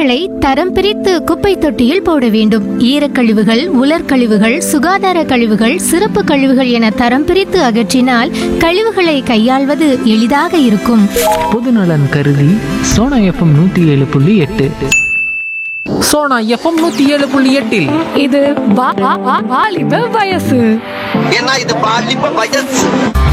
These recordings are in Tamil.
கழிவுகளை தரம் பிரித்து குப்பை தொட்டியில் போட வேண்டும் ஈரக்கழிவுகள் உலர்கழிவுகள் சுகாதார கழிவுகள் சிறப்பு கழிவுகள் என தரம் பிரித்து அகற்றினால் கழிவுகளை கையாள்வது எளிதாக இருக்கும் பொதுநலன் கருதி சோனா எஃப்எம் நூற்றி ஏழு புள்ளி எட்டு சோனா எஃப்எம் நூற்றி ஏழு புள்ளி எட்டில் இது வா- வா- வா- வாலிப வயசு ஏன்னா இது பாலிப்ப வயசு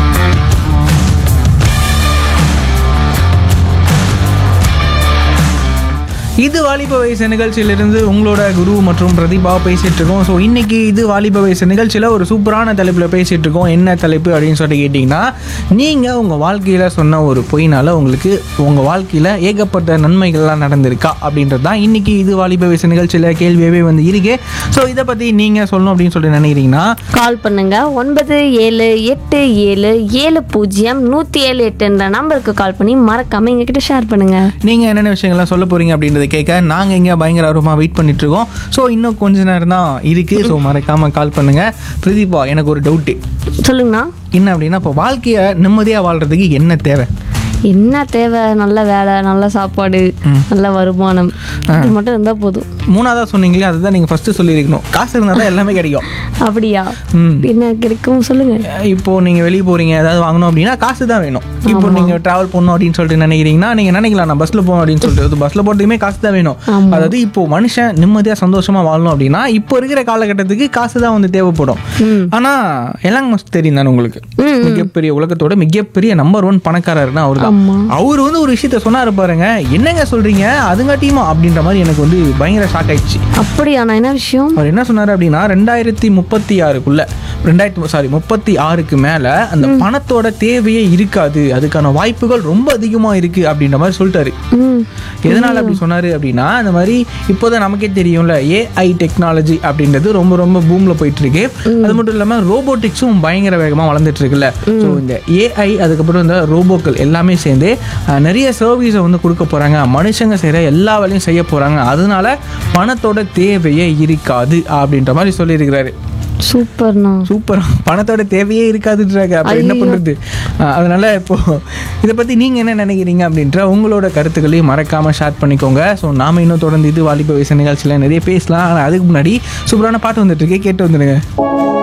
இது வாலிப வயசு நிகழ்ச்சியிலிருந்து உங்களோட குரு மற்றும் பிரதிபா பேசிட்டு இருக்கோம் ஸோ இன்னைக்கு இது வாலிப வயசு நிகழ்ச்சியில் ஒரு சூப்பரான தலைப்பில் பேசிட்டு இருக்கோம் என்ன தலைப்பு அப்படின்னு சொல்லி கேட்டிங்கன்னா நீங்கள் உங்கள் வாழ்க்கையில் சொன்ன ஒரு பொய்னால உங்களுக்கு உங்கள் வாழ்க்கையில் ஏகப்பட்ட நன்மைகள்லாம் நடந்திருக்கா அப்படின்றது தான் இன்னைக்கு இது வாலிப வயசு நிகழ்ச்சியில் கேள்வியாகவே வந்து இருக்கு ஸோ இதை பற்றி நீங்கள் சொல்லணும் அப்படின்னு சொல்லி நினைக்கிறீங்கன்னா கால் பண்ணுங்க ஒன்பது ஏழு எட்டு ஏழு ஏழு பூஜ்ஜியம் நூற்றி ஏழு எட்டுன்ற நம்பருக்கு கால் பண்ணி மறக்காம எங்ககிட்ட ஷேர் பண்ணுங்க நீங்கள் என்னென்ன விஷயங்கள்லாம் சொல்ல போகிறீங்க அப்படின்றத கேட்க நாங்கள் இங்கே பயங்கர ஆர்வமாக வெயிட் பண்ணிட்டு இருக்கோம் ஸோ இன்னும் கொஞ்ச நேரம் தான் இருக்குது ஸோ மறக்காமல் கால் பண்ணுங்கள் பிரதீபா எனக்கு ஒரு டவுட்டு சொல்லுங்கண்ணா என்ன அப்படின்னா இப்போ வாழ்க்கையை நிம்மதியாக வாழ்கிறதுக்கு என்ன தேவை என்ன தேவை நல்ல வேலை நல்ல சாப்பாடு நல்ல வருமானம் இது மட்டும் இருந்தா போதும் மூணாவதாக சொன்னீங்களே அதுதான் நீங்கள் ஃபஸ்ட்டு சொல்லியிருக்கணும் காசு இருந்தால் தான் எல்லாமே கிடைக்கும் அப்படியா ம். என்ன கிடைக்கும் சொல்லுங்க இப்போ நீங்கள் வெளியே போகிறீங்க ஏதாவது வாங்கணும் அப்படின்னா காசு தான் வேணும் இப்போ நீங்கள் ட்ராவல் பண்ணணும் அப்படின்னு சொல்லிட்டு நினைக்கிறீங்கன்னா நீங்கள் நினைக்கலாம் நான் பஸ்ஸில் போகணும் அப்படின்னு சொல்லிட்டு பஸ்ஸில் போகிறதுக்குமே காசு தான் வேணும் ஆமா. அதாவது இப்போ மனுஷன் நிம்மதியாக சந்தோஷமாக வாழணும் அப்படின்னா இப்போ இருக்கிற காலகட்டத்துக்கு காசு தான் வந்து தேவைப்படும் ஆனால் எல்லாம் மஸ்ட் தெரியும் தானே உங்களுக்கு மிகப்பெரிய உலகத்தோட மிகப்பெரிய நம்பர் ஒன் பணக்காரர்னா அவர் தான் ஆமா. அவர் வந்து ஒரு விஷயத்த சொன்னாரு பாருங்க என்னங்க சொல்றீங்க அதுங்காட்டியுமா அப்படின்ற மாதிரி எனக்கு வந்து பயங்கர ஷாக் ஆயிடுச்சு அப்படியா நான் என்ன விஷயம் அவர் என்ன சொன்னார் அப்படின்னா ரெண்டாயிரத்தி முப்பத்தி ஆறுக்குள்ள ரெண்டாயிரத்தி சாரி முப்பத்தி ஆறுக்கு மேலே அந்த பணத்தோட தேவையே இருக்காது அதுக்கான வாய்ப்புகள் ரொம்ப அதிகமாக இருக்கு அப்படின்ற மாதிரி சொல்லிட்டாரு ம் எதனால அப்படி சொன்னாரு அப்படின்னா இந்த மாதிரி இப்போதான் நமக்கே தெரியும்ல ஏஐ டெக்னாலஜி அப்படின்றது ரொம்ப ரொம்ப பூம்ல போயிட்டு இருக்கு அது மட்டும் இல்லாம ரோபோட்டிக்ஸும் பயங்கர வேகமா வளர்ந்துட்டு இருக்குல்ல ஸோ இந்த ஏஐ அதுக்கப்புறம் இந்த ரோபோக்கள் எல்லாமே சேர்ந்து அஹ், நிறைய சர்வீஸை வந்து கொடுக்க போறாங்க மனுஷங்க செய்யற எல்லா வேலையும் செய்ய போறாங்க அதனால பணத்தோட தேவையே இருக்காது அப்படின்ற மாதிரி சொல்லியிருக்கிறாரு சூப்பர்ண்ணா சூப்பர் பணத்தோட தேவையே இருக்காதுன்றாங்க அப்ப என்ன பண்றது அஹ் அதனால இப்போ இதை பத்தி நீங்க என்ன நினைக்கிறீங்க அப்படின்ற உங்களோட கருத்துக்களையும் மறக்காம ஷேர் பண்ணிக்கோங்க ஸோ நாம இன்னும் தொடர்ந்து இது வாலிப வயசு நிகழ்ச்சியில நிறைய பேசலாம் ஆனா அதுக்கு முன்னாடி சூப்பரான பாட்டு வந்துட்டு இருக்கு கேட்டு வந்துடுங்க